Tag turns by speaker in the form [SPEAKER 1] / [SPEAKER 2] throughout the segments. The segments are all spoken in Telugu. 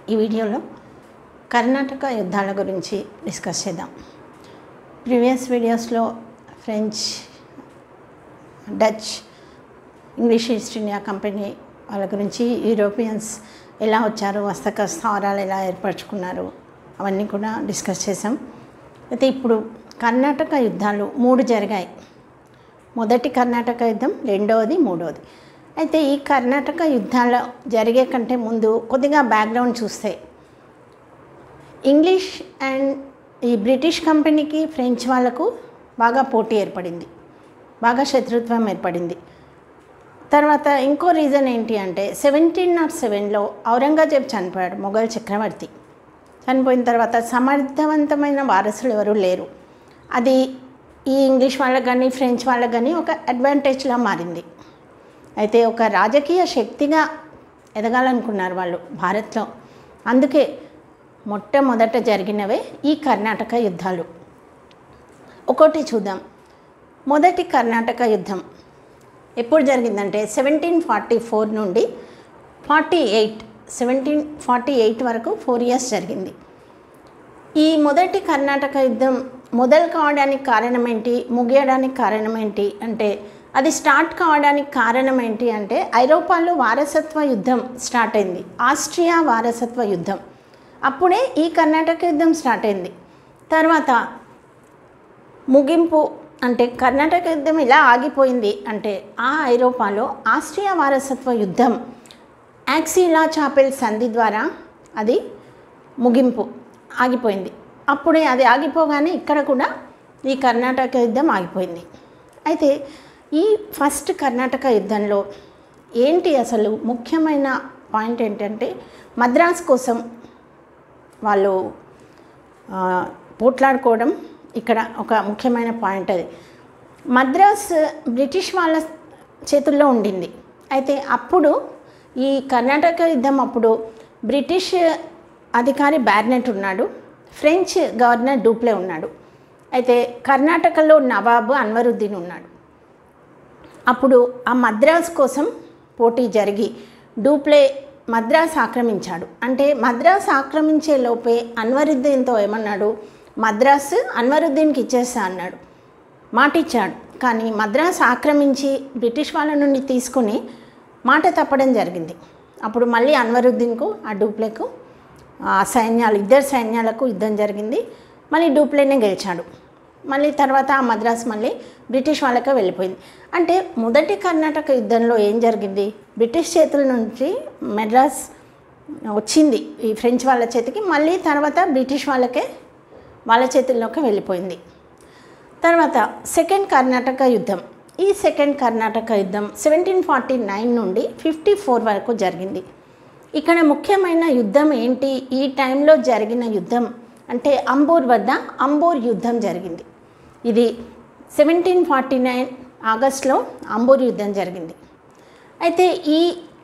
[SPEAKER 1] ఈ వీడియోలో కర్ణాటక యుద్ధాల గురించి డిస్కస్ చేద్దాం ప్రీవియస్ వీడియోస్లో French Dutch English East India Company వాళ్ళ గురించి యూరోపియన్స్ ఎలా వచ్చారు వర్తక స్థావరాలు ఎలా ఏర్పరచుకున్నారు అవన్నీ కూడా డిస్కస్ చేసాం అయితే ఇప్పుడు కర్ణాటక యుద్ధాలు మూడు జరిగాయి మొదటి కర్ణాటక యుద్ధం రెండవది మూడవది అయితే ఈ కర్ణాటక యుద్ధాలు జరిగే కంటే ముందు కొద్దిగా బ్యాక్గ్రౌండ్ చూస్తే ఇంగ్లీష్ అండ్ ఈ బ్రిటిష్ కంపెనీకి ఫ్రెంచ్ వాళ్ళకు బాగా పోటీ ఏర్పడింది బాగా శత్రుత్వం ఏర్పడింది తర్వాత ఇంకో రీజన్ ఏంటి అంటే సెవెంటీన్ నాట్ సెవెన్లో ఔరంగజేబ్ చనిపోయాడు మొఘల్ చక్రవర్తి చనిపోయిన తర్వాత సమర్థవంతమైన వారసులు ఎవరు లేరు అది ఈ ఇంగ్లీష్ వాళ్ళకి కానీ ఫ్రెంచ్ వాళ్ళకి కానీ ఒక అడ్వాంటేజ్లా మారింది అయితే ఒక రాజకీయ శక్తిగా ఎదగాలనుకున్నారు వాళ్ళు భారత్లో అందుకే మొట్టమొదట జరిగినవే ఈ కర్ణాటక యుద్ధాలు ఒకటి చూద్దాం మొదటి కర్ణాటక యుద్ధం ఎప్పుడు జరిగిందంటే సెవెంటీన్ ఫార్టీ ఫోర్ నుండి forty eight seventeen forty eight వరకు ఫోర్ ఇయర్స్ జరిగింది ఈ మొదటి కర్ణాటక యుద్ధం మొదలు కావడానికి కారణం ఏంటి ముగియడానికి కారణం ఏంటి అంటే అది స్టార్ట్ కావడానికి కారణం ఏంటి అంటే ఐరోపాలో వారసత్వ యుద్ధం స్టార్ట్ అయింది ఆస్ట్రియా వారసత్వ యుద్ధం అప్పుడే ఈ కర్ణాటక యుద్ధం స్టార్ట్ అయింది తర్వాత ముగింపు అంటే కర్ణాటక యుద్ధం ఇలా ఆగిపోయింది అంటే ఆ ఐరోపాలో ఆస్ట్రియా వారసత్వ యుద్ధం యాక్సిలా చాపెల్ సంధి ద్వారా అది ముగింపు ఆగిపోయింది అప్పుడే అది ఆగిపోగానే ఇక్కడ కూడా ఈ కర్ణాటక యుద్ధం ఆగిపోయింది అయితే ఈ ఫస్ట్ కర్ణాటక యుద్ధంలో ఏంటి అసలు ముఖ్యమైన పాయింట్ ఏంటంటే మద్రాస్ కోసం వాళ్ళు ఆ, పోట్లాడుకోవడం ఇక్కడ ఒక ముఖ్యమైన పాయింట్ అది మద్రాస్ బ్రిటిష్ వాళ్ళ చేతుల్లో ఉండింది అయితే అప్పుడు ఈ కర్ణాటక యుద్ధం అప్పుడు బ్రిటిష్ అధికారి బ్యార్నెట్ ఉన్నాడు ఫ్రెంచ్ గవర్నర్ డూప్లే ఉన్నాడు అయితే కర్ణాటకలో నవాబు అన్వరుద్దీన్ ఉన్నాడు అప్పుడు ఆ మద్రాస్ కోసం పోటీ జరిగి డూప్లే మద్రాస్ ఆక్రమించాడు అంటే మద్రాస్ ఆక్రమించే లోపే అన్వరుద్దీన్తో ఏమన్నాడు మద్రాస్ అన్వరుద్దీన్కి ఇచ్చేస్తా అన్నాడు మాట ఇచ్చాడు కానీ మద్రాస్ ఆక్రమించి బ్రిటిష్ వాళ్ళ నుండి తీసుకుని మాట తప్పడం జరిగింది అప్పుడు మళ్ళీ అన్వరుద్దీన్కు ఆ డూప్లేకు ఆ సైన్యాలు ఇద్దరు సైన్యాలకు యుద్ధం జరిగింది మళ్ళీ డూప్లేనే గెలిచాడు మళ్ళీ తర్వాత ఆ మద్రాస్ మళ్ళీ బ్రిటిష్ వాళ్ళకే వెళ్ళిపోయింది అంటే మొదటి కర్ణాటక యుద్ధంలో ఏం జరిగింది బ్రిటిష్ చేతుల నుంచి మద్రాస్ వచ్చింది ఈ ఫ్రెంచ్ వాళ్ళ చేతికి మళ్ళీ తర్వాత బ్రిటిష్ వాళ్ళకే వాళ్ళ చేతుల్లోకి వెళ్ళిపోయింది తర్వాత సెకండ్ కర్ణాటక యుద్ధం ఈ సెకండ్ కర్ణాటక యుద్ధం సెవెంటీన్ ఫార్టీ నైన్ నుండి ఫిఫ్టీ ఫోర్ వరకు జరిగింది ఇక్కడ ముఖ్యమైన యుద్ధం ఏంటి ఈ టైంలో జరిగిన యుద్ధం అంటే అంబూర్ వద్ద అంబూర్ యుద్ధం జరిగింది ఇది సెవెంటీన్ ఫార్టీ నైన్ ఆగస్ట్లో అంబూర్ యుద్ధం జరిగింది అయితే ఈ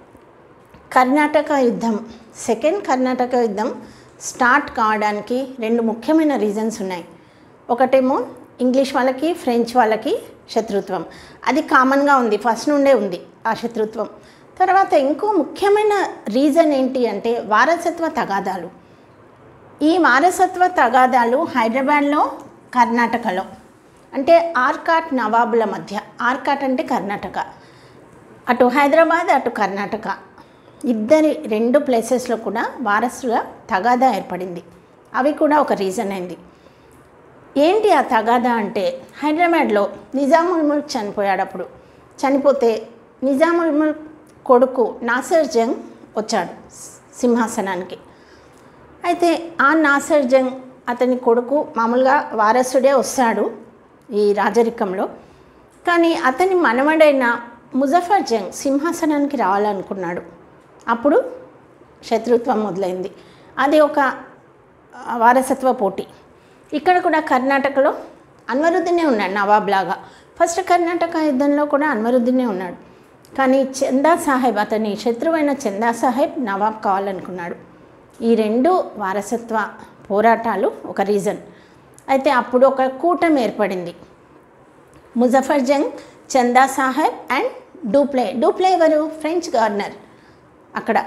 [SPEAKER 1] కర్ణాటక యుద్ధం సెకండ్ కర్ణాటక యుద్ధం స్టార్ట్ కావడానికి రెండు ముఖ్యమైన రీజన్స్ ఉన్నాయి ఒకటేమో ఇంగ్లీష్ వాళ్ళకి ఫ్రెంచ్ వాళ్ళకి శత్రుత్వం అది కామన్గా ఉంది ఫస్ట్ నుండే ఉంది ఆ శత్రుత్వం తర్వాత ఇంకో ముఖ్యమైన రీజన్ ఏంటి అంటే వారసత్వ తగాదాలు ఈ వారసత్వ తగాదాలు హైదరాబాద్లో కర్ణాటకలో అంటే ఆర్కాట్ నవాబుల మధ్య ఆర్కాట్ అంటే కర్ణాటక అటు హైదరాబాద్ అటు కర్ణాటక ఇద్దరి రెండు ప్లేసెస్లో కూడా వారసుల తగాదా ఏర్పడింది అవి కూడా ఒక రీజన్ అయింది ఏంటి ఆ తగాదా అంటే హైదరాబాద్లో నిజాముల్ ముల్క్ చనిపోయాడు అప్పుడు చనిపోతే నిజాముల్ ముల్క్ కొడుకు నాసర్ జంగ్ వచ్చాడు సింహాసనానికి అయితే ఆ నాసర్ జంగ్ అతని కొడుకు మామూలుగా వారసుడే వస్తాడు ఈ రాజరికంలో కానీ అతని మనవడైన ముజఫర్ జంగ్ సింహాసనానికి రావాలనుకున్నాడు అప్పుడు శత్రుత్వం మొదలైంది అది ఒక ఆ, వారసత్వ పోటీ ఇక్కడ కూడా కర్ణాటకలో అన్వరుద్దీనే ఉన్నాడు నవాబ్ లాగా ఫస్ట్ కర్ణాటక యుద్ధంలో కూడా అన్వరుద్దీనే ఉన్నాడు కానీ చందా సాహెబ్ అతని శత్రువైన చందా సాహెబ్ నవాబ్ కావాలనుకున్నాడు ఈ రెండు వారసత్వ పోరాటాలు ఒక రీజన్ అయితే అప్పుడు ఒక కూటమి ఏర్పడింది ముజఫర్ జంగ్ చందా సాహెబ్ అండ్ డూప్లే డూప్లే ఎవరు ఫ్రెంచ్ గవర్నర్ అక్కడ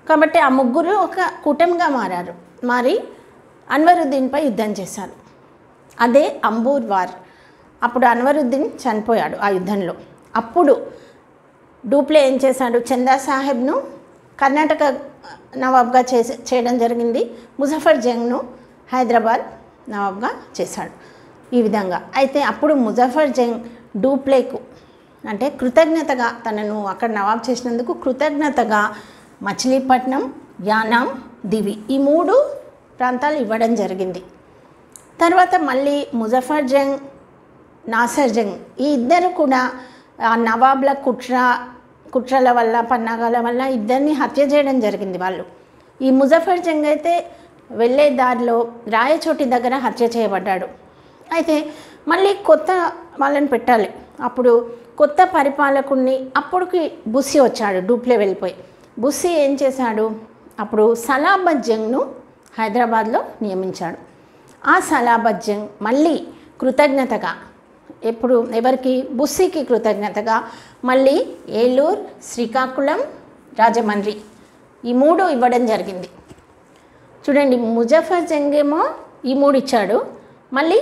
[SPEAKER 1] కాబట్టి ఆ ముగ్గురు ఒక కూటమిగా మారారు మారి అన్వరుద్దీన్పై యుద్ధం చేశారు అదే అంబూర్ వార్ అప్పుడు అన్వరుద్దీన్ చనిపోయాడు ఆ యుద్ధంలో అప్పుడు డూప్లే ఏం చేశాడు చందా సాహెబ్ను కర్ణాటక నవాబ్గా చేసి చేయడం జరిగింది ముజఫర్ జంగ్ను హైదరాబాద్ నవాబ్గా చేశాడు ఈ విధంగా అయితే అప్పుడు ముజఫర్ జంగ్ డూప్లేకు అంటే కృతజ్ఞతగా తనను అక్కడ నవాబ్ చేసినందుకు కృతజ్ఞతగా మచిలీపట్నం యానాం దివి ఈ మూడు ప్రాంతాలు ఇవ్వడం జరిగింది తర్వాత మళ్ళీ ముజఫర్ జంగ్ నాసర్ జంగ్ ఈ ఇద్దరు కూడా ఆ నవాబ్ల కుట్ర కుట్రల వల్ల పన్నాగాల వల్ల ఇద్దరిని హత్య చేయడం జరిగింది వాళ్ళు ఈ ముజఫర్ జంగ్ అయితే వెళ్ళే దారిలో రాయచోటి దగ్గర హత్య చేయబడ్డాడు అయితే మళ్ళీ కొత్త వాళ్ళని పెట్టాలి అప్పుడు కొత్త పరిపాలకుడిని అప్పటికి బుస్సి వచ్చాడు డూప్లే వెళ్ళిపోయి బుస్సి ఏం చేశాడు అప్పుడు సలాబత్ జంగ్ను హైదరాబాద్లో నియమించాడు ఆ సలాబత్ జంగ్ మళ్ళీ కృతజ్ఞతగా ఎప్పుడు ఎవరికి బుస్సికి కృతజ్ఞతగా మళ్ళీ ఏలూరు శ్రీకాకుళం రాజమండ్రి ఈ మూడు ఇవ్వడం జరిగింది చూడండి ముజఫర్ జంగ్ ఏమో ఈ మూడు ఇచ్చాడు మళ్ళీ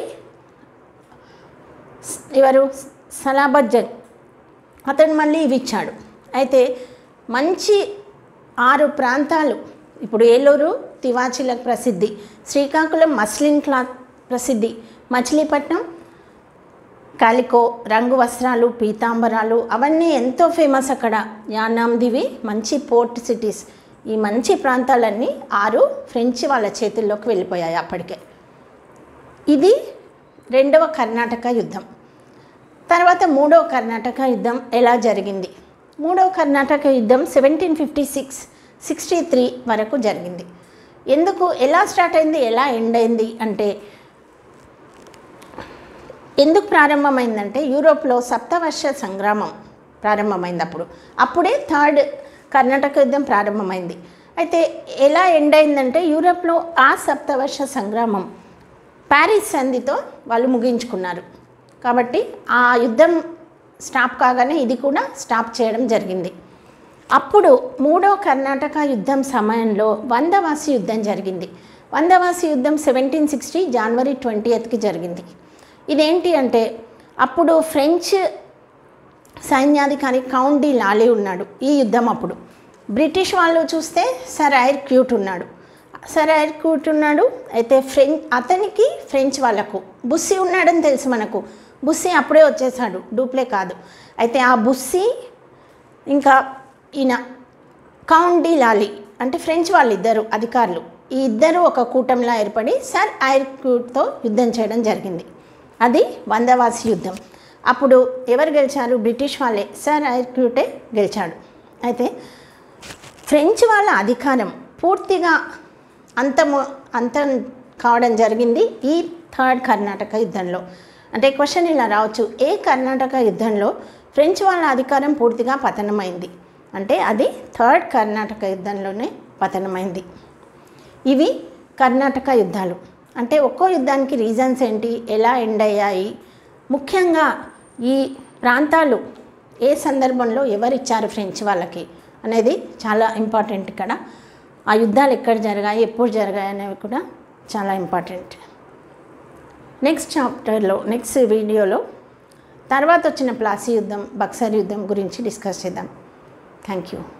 [SPEAKER 1] స్- ఎవరు సలాబత్ జంగ్ అతను మళ్ళీ ఇవి ఇచ్చాడు అయితే మంచి ఆరు ప్రాంతాలు ఇప్పుడు ఏలూరు తివాచీలకు ప్రసిద్ధి శ్రీకాకుళం మస్లిన్ క్లాత్ ప్రసిద్ధి మచిలీపట్నం కాలికో రంగు వస్త్రాలు పీతాంబరాలు అవన్నీ ఎంతో ఫేమస్ అక్కడ యానాందివి మంచి పోర్ట్ సిటీస్ ఈ మంచి ప్రాంతాలన్నీ ఆరు ఫ్రెంచ్ వాళ్ళ చేతుల్లోకి వెళ్ళిపోయాయి అప్పటికే ఇది రెండవ కర్ణాటక యుద్ధం తర్వాత మూడవ కర్ణాటక యుద్ధం ఎలా జరిగింది మూడవ కర్ణాటక యుద్ధం seventeen fifty six sixty three వరకు జరిగింది ఎందుకు ఎలా స్టార్ట్ అయింది ఎలా ఎండ్ అయింది అంటే ఎందుకు ప్రారంభమైందంటే యూరోప్లో సప్తవర్ష సంగ్రామం ప్రారంభమైంది అప్పుడు అప్పుడే థర్డ్ కర్ణాటక యుద్ధం ప్రారంభమైంది అయితే ఎలా ఎండ్ అయిందంటే యూరోప్లో ఆ సప్తవర్ష సంగ్రామం ప్యారిస్ సంధితో వాళ్ళు ముగించుకున్నారు కాబట్టి ఆ యుద్ధం స్టాప్ కాగానే ఇది కూడా స్టాప్ చేయడం జరిగింది అప్పుడు మూడో కర్ణాటక యుద్ధం సమయంలో వందవాసి యుద్ధం జరిగింది వందవాసి యుద్ధం సెవెంటీన్ సిక్స్టీ జనవరి ట్వంటీ ఎయిత్కి జరిగింది ఇదేంటి అంటే అప్పుడు ఫ్రెంచ్ సైన్యాధికారి కౌంట్ డి లాలీ ఉన్నాడు ఈ యుద్ధం అప్పుడు బ్రిటిష్ వాళ్ళు చూస్తే సర్ ఐర్ క్యూట్ ఉన్నాడు సర్ ఐర్ క్యూట్ ఉన్నాడు అయితే ఫ్రెంచ్ అతనికి ఫ్రెంచ్ వాళ్ళకు బుస్సి ఉన్నాడని తెలుసు మనకు బుస్సి అప్పుడే వచ్చేసాడు డూప్లే కాదు అయితే ఆ బుస్సి ఇంకా ఈయన కౌంట్ డి లాలీ అంటే ఫ్రెంచ్ వాళ్ళిద్దరు అధికారులు ఈ ఇద్దరు ఒక కూటమిలా ఏర్పడి సర్ ఐర్క్యూట్తో యుద్ధం చేయడం జరిగింది అది వందవాసి యుద్ధం అప్పుడు ఎవరు గెలిచారు బ్రిటిష్ వాళ్ళే సర్ ఐర్క్యూటే గెలిచాడు అయితే ఫ్రెంచ్ వాళ్ళ అధికారం పూర్తిగా అంతము అంతం కావడం జరిగింది ఈ థర్డ్ కర్ణాటక యుద్ధంలో అంటే క్వశ్చన్ ఇలా రావచ్చు ఏ కర్ణాటక యుద్ధంలో ఫ్రెంచ్ వాళ్ళ అధికారం పూర్తిగా పతనమైంది అంటే అది థర్డ్ కర్ణాటక యుద్ధంలోనే పతనమైంది ఇవి కర్ణాటక యుద్ధాలు అంటే ఒక్కో యుద్ధానికి రీజన్స్ ఏంటి ఎలా ఎండ్ అయ్యాయి ముఖ్యంగా ఈ ప్రాంతాలు ఏ సందర్భంలో ఎవరిచ్చారు ఫ్రెంచ్ వాళ్ళకి అనేది చాలా ఇంపార్టెంట్ ఇక్కడ ఆ యుద్ధాలు ఎక్కడ జరిగాయి ఎప్పుడు జరిగాయి అనేవి కూడా చాలా ఇంపార్టెంట్ నెక్స్ట్ చాప్టర్లో నెక్స్ట్ వీడియోలో తర్వాత వచ్చిన ప్లాసీ యుద్ధం బక్సర్ యుద్ధం గురించి డిస్కస్ చేద్దాం థ్యాంక్ యూ